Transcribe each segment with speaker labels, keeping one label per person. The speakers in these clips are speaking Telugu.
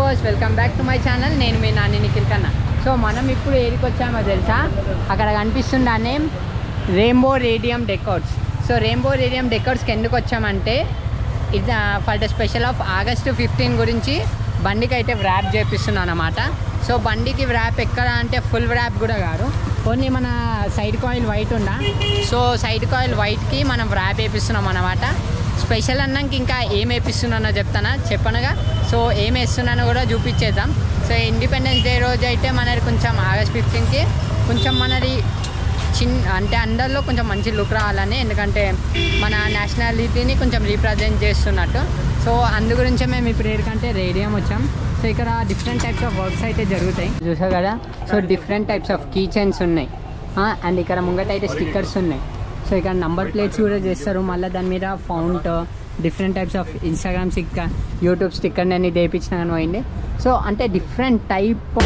Speaker 1: Viewers welcome back to my channel నేను మీ నాని నిఖిల్ కన్నా సో మనం ఇప్పుడు ఏడికి వచ్చామో తెలుసా అక్కడ కనిపిస్తుంది ఆ నేమ్ రెయిన్బో రేడియం డెకౌట్స్ సో రెయిన్బో రేడియం డెకౌట్స్కి ఎందుకు వచ్చామంటే ఇది for the special of August fifteen గురించి బండికి అయితే వ్రాప్ చేపిస్తున్నాను అనమాట సో బండికి వ్రాప్ ఎక్కడ అంటే ఫుల్ వ్రాప్ కూడా కాదు ఓన్లీ మన సైడ్ కాయిల్ వైట్ ఉందా సో సైడ్ కాయిల్ వైట్కి మనం వ్రాప్ వేపిస్తున్నాం అనమాట స్పెషల్ అన్నాక ఇంకా ఏం వేపిస్తున్నానో చెప్తానా చెప్పనగా సో ఏం వేస్తున్నానో కూడా చూపించేద్దాం సో ఇండిపెండెన్స్ డే రోజు అయితే మనది కొంచెం ఆగస్ట్ ఫిఫ్టీన్కి కొంచెం మనది చిన్ అంటే అందరిలో కొంచెం మంచి లుక్ రావాలని ఎందుకంటే మన నేషనాలిటీని కొంచెం రీప్రజెంట్ చేస్తున్నట్టు సో అందు గురించే మేము ఇప్పుడు ఏడికంటే రేడియం వచ్చాం సో ఇక్కడ డిఫరెంట్ టైప్స్ ఆఫ్ వర్క్స్ అయితే జరుగుతాయి చూసా కదా so different types of key chains ఉన్నాయి అండ్ ఇక్కడ ముంగట అయితే స్టిక్కర్స్ ఉన్నాయి సో ఇక్కడ నంబర్ ప్లేట్స్ కూడా చేస్తారు మళ్ళీ దాని మీద font different types of Instagram sticker YouTube sticker నేను వేయించిన కానీ పోయింది సో అంటే డిఫరెంట్ టైప్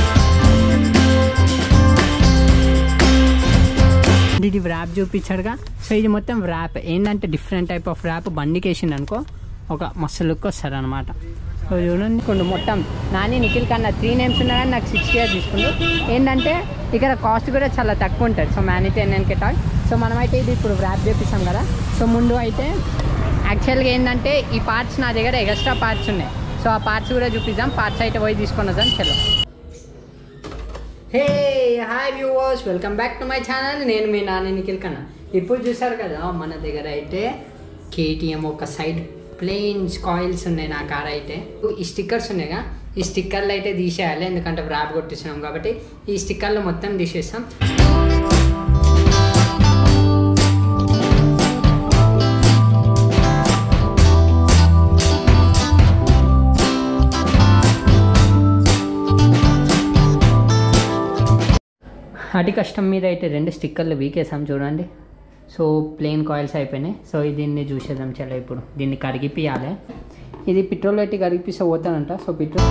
Speaker 1: ఇది వ్రాప్ చూపించాడుగా సో ఇది మొత్తం వ్రాప్ ఏంటంటే డిఫరెంట్ టైప్ ఆఫ్ వ్రాప్ బండికి వేసిండు అనుకో ఒక మస్తు లుక్ వస్తుంది అనమాట సో చూడండి కొన్ని మొత్తం నాని నిఖిల్ కన్నా త్రీ నేమ్స్ ఉన్నా కానీ నాకు సిక్స్టీ ఇయర్ తీసుకుండు ఏంటంటే ఇక్కడ కాస్ట్ కూడా చాలా తక్కువ ఉంటుంది సో మ్యానిటైన్ అండ్ కెటాల్ సో మనమైతే ఇది ఇప్పుడు వ్రాప్ చేపిస్తాం కదా సో ముందు అయితే యాక్చువల్గా ఏంటంటే ఈ పార్ట్స్ నా దగ్గర ఎక్స్ట్రా పార్ట్స్ ఉన్నాయి సో ఆ పార్ట్స్ కూడా చూపిద్దాం పార్ట్స్ అయితే పోయి తీసుకొని వద్దాం చలో hey hi viewers welcome back to my channel నేను మీ నాని నిఖిల్ కన్నా ఇప్పుడు చూసారు కదా మన దగ్గర అయితే కేటీఎం ఒక సైడ్ ప్లెయిన్స్ కాయిల్స్ ఉన్నాయి నా కార్ అయితే ఈ స్టిక్కర్స్ ఉన్నాయిగా ఈ స్టిక్కర్లు అయితే తీసేయాలి ఎందుకంటే వ్రాప్ కొట్టిస్తున్నాం కాబట్టి ఈ స్టిక్కర్లు మొత్తం తీసేస్తాం అతి కష్టం మీద అయితే రెండు స్టిక్కర్లు వీకేసాం చూడండి సో ప్లెయిన్ కాయిల్స్ అయిపోయినాయి సో దీన్ని చూసేద్దాం చాలా ఇప్పుడు దీన్ని కరిగిపియాలి ఇది పెట్రోల్ పెట్టి కరిగిపిస్తే పోతానంట సో పెట్రోల్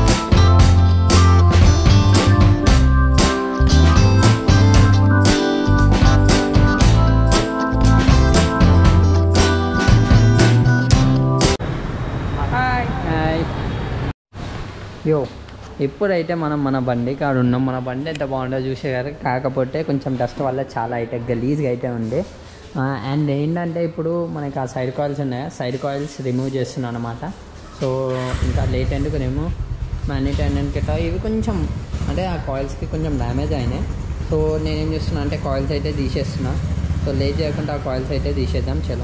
Speaker 1: హాయ్ యో ఇప్పుడైతే మనం మన బండి కాడ ఉన్నాం మన బండి ఎంత బాగుందో చూసే కదా కాకపోతే కొంచెం డస్ట్ వల్ల చాలా అయితే గలీజ్గా అయితే ఉంది అండ్ ఏంటంటే ఇప్పుడు మనకి ఆ సైడ్ కాయిల్స్ ఉన్నాయి సైడ్ కాయిల్స్ రిమూవ్ చేస్తున్నాను అనమాట సో ఇంకా లేట్ ఎందుకు రిమూవ్ మ్యానిట్ అండ్ కిటా ఇవి కొంచెం అంటే ఆ కాయిల్స్కి కొంచెం డ్యామేజ్ అయినాయి సో నేనేం చేస్తున్నా అంటే కాయిల్స్ అయితే తీసేస్తున్నా సో లేట్ చేయకుండా ఆ కాయిల్స్ అయితే తీసేద్దాం చలో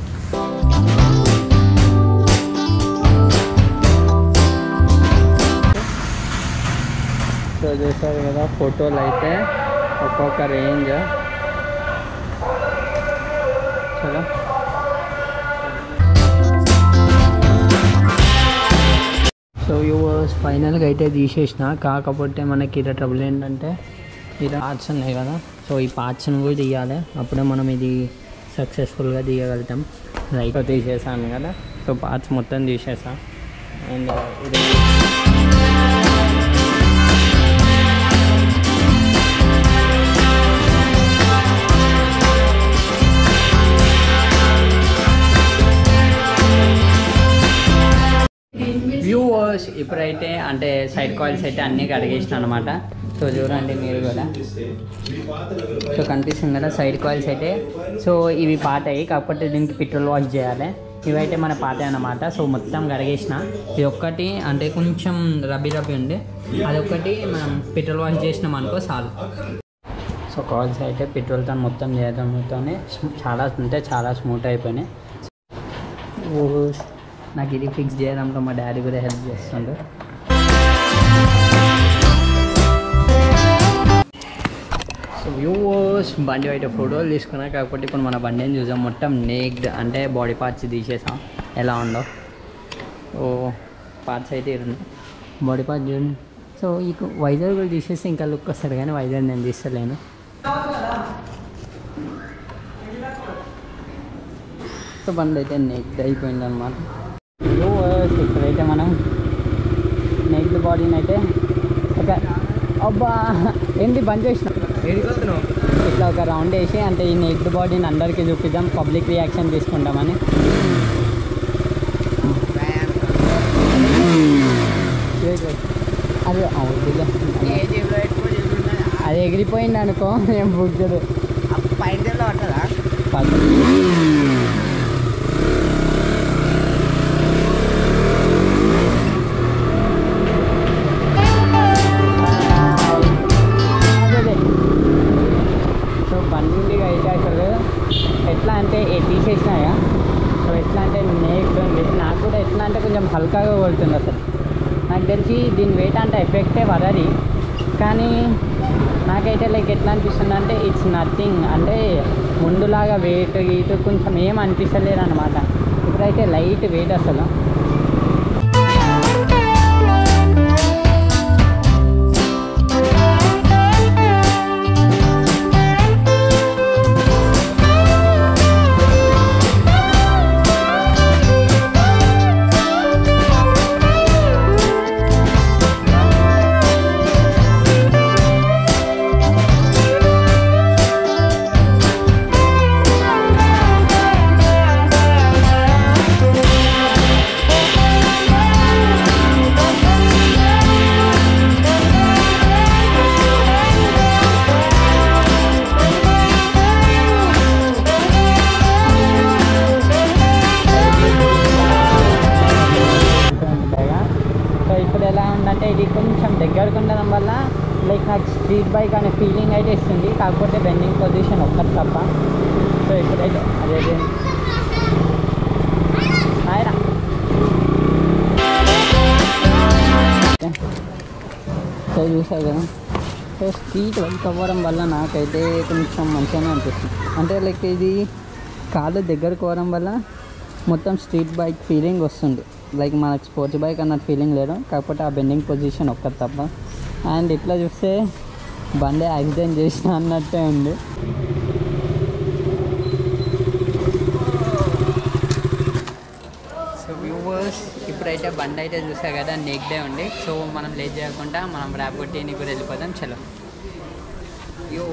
Speaker 1: సో చూసారు కదా ఫోటోలు అయితే ఒక్కొక్క రేంజ్ చలో సో యూవర్స్ ఫైనల్గా అయితే తీసేసిన కాకపోతే మనకి ఇలా ట్రబుల్ ఏంటంటే ఈ పార్ట్స్ ఉన్నాయి కదా సో ఈ పార్ట్స్ని కూడా తీయాలి అప్పుడే మనం ఇది సక్సెస్ఫుల్గా తీయగలుగుతాం రైట్ తీసేసాను కదా సో పార్ట్స్ మొత్తం తీసేసా అండ్ ఇది వ్యూవర్స్ ఇప్పుడైతే అంటే సైడ్ కాయిల్స్ అయితే అన్నీ కడిగేసిన అనమాట సో చూడండి మీరు కూడా సో కనిపిస్తుంది కదా సైడ్ కాయిల్స్ అయితే సో ఇవి పాతాయి కాకపోతే దీనికి పెట్రోల్ వాష్ చేయాలి ఇవైతే మన పాత అనమాట సో మొత్తం కడిగేసిన ఇది ఒక్కటి అంటే కొంచెం రబ్బీ రబ్బీ ఉంది అదొక్కటి మనం పెట్రోల్ వాష్ చేసినాం అనుకో చాలు సో కాయిల్స్ అయితే పెట్రోల్తో మొత్తం చేయడంతోనే చాలా అంటే చాలా స్మూత్ అయిపోయినాయి ఓ నాకు ఇది ఫిక్స్ చేయడంలో మా డాడీ కూడా హెల్ప్ చేస్తుండు సో వ్యూవర్స్ బండి బయట ఫోటోలు తీసుకున్నా కాకపోతే ఇప్పుడు మన బండిని చూసాం మొత్తం నేక్డ్ అంటే బాడీ పార్ట్స్ తీసేసాం ఎలా ఉందో ఓ పార్ట్స్ అయితే ఉన్నాయి బాడీ పార్ట్స్ చూడండి సో ఈ వైజాగ్ కూడా తీసేస్తే ఇంకా లుక్ వస్తుంది కానీ వైజాగ్ నేను తీస్తలేను సో బండి అయితే నెక్డ్ అయిపోయింది అనమాట ఇప్పుడైతే మనం నెక్డ్ బాడీని అయితే ఒక అబ్బా ఏంటి బంద్ చేసిన ఇట్లా ఒక రౌండ్ వేసి అంటే ఈ నెక్డ్ బాడీని అందరికీ చూపిద్దాం పబ్లిక్ రియాక్షన్ తీసుకుంటామని Wait, wait. అది అవుతుంది
Speaker 2: ఏ జేబులో పెట్టుకో జేబులో ఉన్నదా?
Speaker 1: అది ఎగిరిపోయింది అనుకో నేను బుక్ చేయదు
Speaker 2: ఆ పైన జేబులో పట్టదా
Speaker 1: సో బండి అయితే అసలు ఎట్లా అంటే ఏ తీసేసినాయా సో ఎట్లా అంటే నేర్పుతుంది నాకు కూడా ఎట్లా అంటే కొంచెం హల్కాగా కొడుతుంది అసలు నాకు తెలిసి దీని వెయిట్ అంటే ఎఫెక్టే పడది కానీ నాకైతే లైక్ ఎట్లా అనిపిస్తుంది అంటే ఇట్స్ నథింగ్ అంటే ముందులాగా వెయిట్ గీట్ కొంచెం ఏం అనిపిస్తలేదు అనమాట ఇప్పుడైతే లైట్ వెయిట్ అసలు ఉంటాయిగా సో ఇప్పుడు ఎలా ఉందంటే ఇది కొంచెం దగ్గరకు ఉండడం వల్ల లైక్ నాకు స్ట్రీట్ బైక్ అనే ఫీలింగ్ అయితే ఇస్తుంది కాకపోతే బెండింగ్ పొజిషన్ ఒక్కటి తప్ప సో ఇప్పుడైతే అదే హాయ్రా సో చూసావు కదా సో స్ట్రీట్ బైక్ అవ్వడం వల్ల నాకైతే కొంచెం మంచిగానే అనిపిస్తుంది అంటే లైక్ ఇది కాళ్ళు దగ్గరకు పోవడం వల్ల మొత్తం స్ట్రీట్ బైక్ ఫీలింగ్ వస్తుంది లైక్ మనకు స్పోర్ట్స్ బైక్ అన్నట్టు ఫీలింగ్ లేదు కాకపోతే ఆ బెండింగ్ పొజిషన్ ఒక్కటి తప్ప అండ్ ఇట్లా చూస్తే బండి యాక్సిడెంట్ చేసిన అన్నట్టే ఉంది సో వ్యూవర్స్ ఇప్పుడైతే బండి అయితే చూసా కదా నెక్ డే ఉంది సో మనం లేట్ చేయకుండా మనం ర్యాప్ కొట్టి కూడా వెళ్ళిపోదాం చలో యో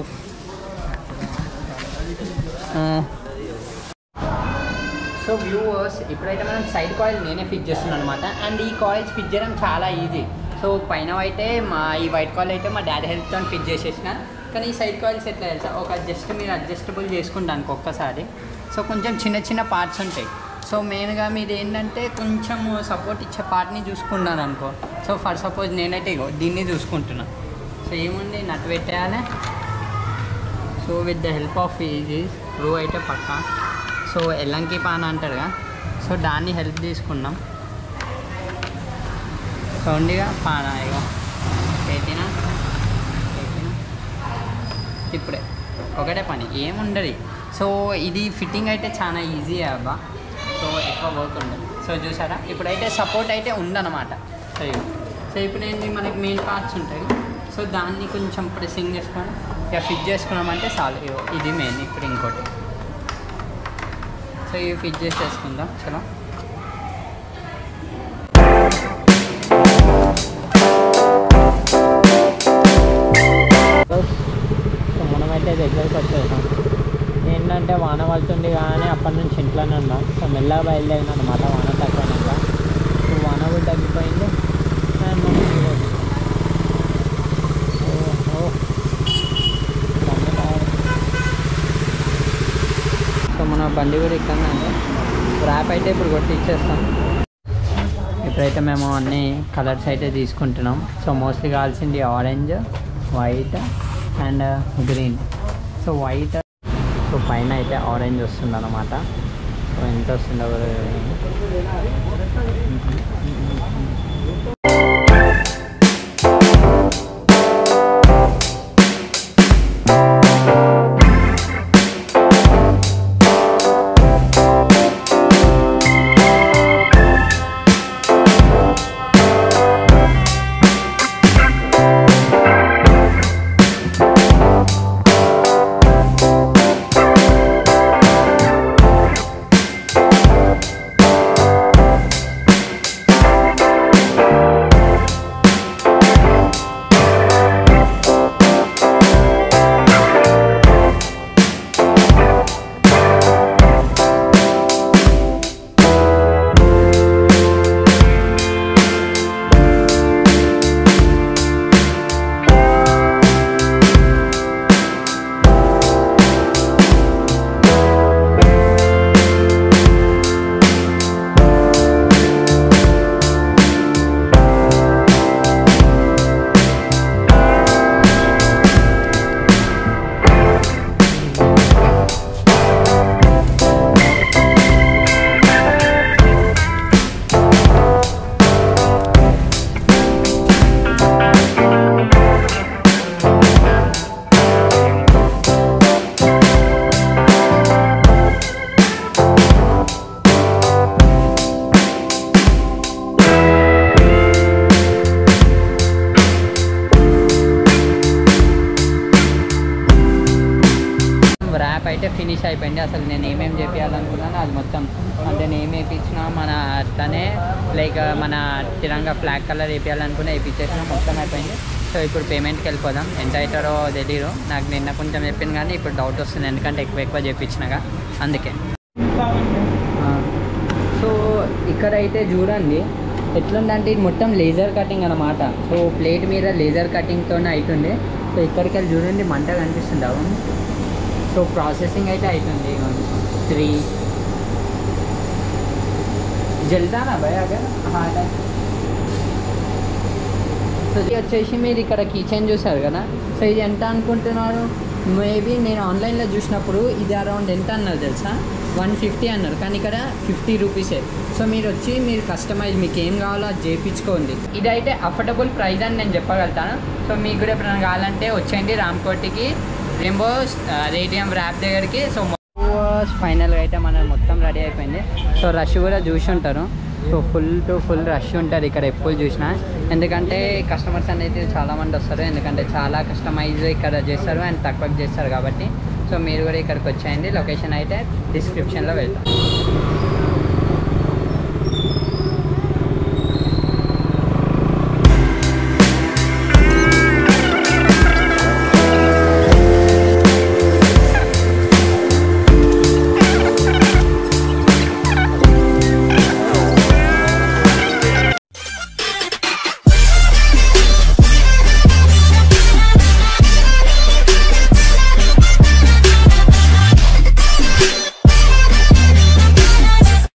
Speaker 1: సో వ్యూవర్స్ ఇప్పుడైతే మనం సైడ్ కాయిల్ నేనే ఫిట్ చేస్తున్నాను అనమాట అండ్ ఈ కాయిల్స్ ఫిట్ చేయడం చాలా ఈజీ సో పైన అయితే మా ఈ వైట్ కాయిల్ అయితే మా డాడీ హెల్ప్తో ఫిట్ చేసేసిన కానీ ఈ సైడ్ కాయిల్స్ ఎట్లా తెలుసా ఒక జస్ట్ మీరు అడ్జస్టబుల్ చేసుకుంటాను ఒక్కసారి సో కొంచెం చిన్న చిన్న పార్ట్స్ ఉంటాయి సో మెయిన్గా మీరు ఏంటంటే కొంచెం సపోర్ట్ ఇచ్చే పార్ట్ని చూసుకున్నారు అనుకో సో ఫర్ సపోజ్ నేనైతే ఇగో దీన్ని చూసుకుంటున్నా సో ఏముంది నట్ పెట్టేయాలి so with the help of ఇది రూ అయితే పక్కా సో ఎల్లంకి పాన అంటారుగా సో దాన్ని హెల్ప్ తీసుకున్నాం సో ఉండిగా పాన ఇగో పెట్టినా పెట్టినా ఇప్పుడే ఒకటే పని ఏముండదు సో ఇది ఫిట్టింగ్ అయితే చాలా ఈజీ అబ్బా సో ఎక్కువ వర్క్ ఉండదు సో చూసారా ఇప్పుడైతే సపోర్ట్ అయితే ఉందన్నమాట సో ఇగో సో ఇప్పుడు ఏంటి మనకి మెయిన్ పార్ట్స్ ఉంటాయి సో దాన్ని కొంచెం ప్రెసింగ్ చేసుకొని ఇక ఫిట్ చేసుకున్నామంటే చాలు ఇగో ఇది మెయిన్ ఇప్పుడు ఇంకోటి సో ఇవి ఫిట్ చేసేసుకుందాం చలో సో మనమైతే దగ్గరికి వచ్చేసాం ఏంటంటే వాన పడుతుంది కానీ అప్పటి నుంచి ఇంట్లోనే ఉన్నాం సో మెల్లగా బయలుదేరిన అనమాట వాన తగ్గినాక సో వాన కూడా తగ్గిపోయింది అండ్ మనం ఇంటికి వచ్చేసాం. ఓ, ఓ. బండి బాగా- సో మన బండి కూడా ఇక్కడ ర్యాప్ అయితే ఇప్పుడు కొట్టి ఇచ్చేస్తాం ఇప్పుడైతే మేము అన్ని కలర్స్ అయితే తీసుకుంటున్నాం సో మోస్ట్లీ కావాల్సింది orange white and green so white so పైన అయితే ఆరెంజ్ వస్తుంది అనమాట సో ఎంత వస్తుందో కూడా తెలియదు. చేసి అయిపోయింది అసలు నేను ఏమేమి చేపించాలనుకున్నాను అది మొత్తం అంటే నేను ఏమి వేయించినా మన అట్లనే లైక్ మన తిరంగా ఫ్లాగ్ కలర్ వేయించాలనుకున్నా వేయించేసిన మొత్తం అయిపోయింది సో ఇప్పుడు పేమెంట్కి వెళ్ళిపోదాం ఎంత అవుతారో తెలియదు నాకు నిన్న కొంచెం చెప్పింది కానీ ఇప్పుడు డౌట్ వస్తుంది ఎందుకంటే ఎక్కువ ఎక్కువ చెప్పించినాగా అందుకే సో ఇక్కడైతే చూడండి ఎట్లుందంటే ఇది మొత్తం లేజర్ కటింగ్ అన్నమాట సో ప్లేట్ మీద లేజర్ కటింగ్తోనే అవుతుంది సో ఇక్కడికి వెళ్ళి చూడండి మంట కనిపిస్తుంది అవును సో ప్రాసెసింగ్ అయితే అవుతుంది త్రీ జల్దానా భయ్ అగర్ హార్ట్ సో ఇది వచ్చేసి మీరు ఇక్కడ కిచెన్ చూసారు కదా సో ఇది ఎంత అనుకుంటున్నారు మేబీ నేను ఆన్లైన్లో చూసినప్పుడు ఇది అరౌండ్ ఎంత అన్నారు తెలుసా వన్ ఫిఫ్టీ అన్నారు కానీ ఇక్కడ ఫిఫ్టీ రూపీసే సో మీరు వచ్చి మీరు కస్టమైజ్ మీకు ఏం కావాలో అది చేయించుకోండి ఇదైతే అఫోర్డబుల్ ప్రైస్ అని నేను చెప్పగలుగుతాను సో మీకు కూడా ఎప్పుడైనా కావాలంటే వచ్చేయండి రామ్కోటికి రెయిన్బో రేడియం ర్యాప్ దగ్గరికి సో ఫైనల్గా అయితే మనం మొత్తం రెడీ అయిపోయింది సో రష్ కూడా చూసి ఉంటారు so full to full rush ఉంటుంది ఇక్కడ ఎప్పుడు చూసినా ఎందుకంటే కస్టమర్స్ అనేది చాలా మంది వస్తారు ఎందుకంటే చాలా కస్టమైజ్ ఇక్కడ చేస్తారు అండ్ తక్కువకి చేస్తారు కాబట్టి సో మీరు కూడా ఇక్కడికి వచ్చేయండి లొకేషన్ అయితే డిస్క్రిప్షన్లో వెళ్తాం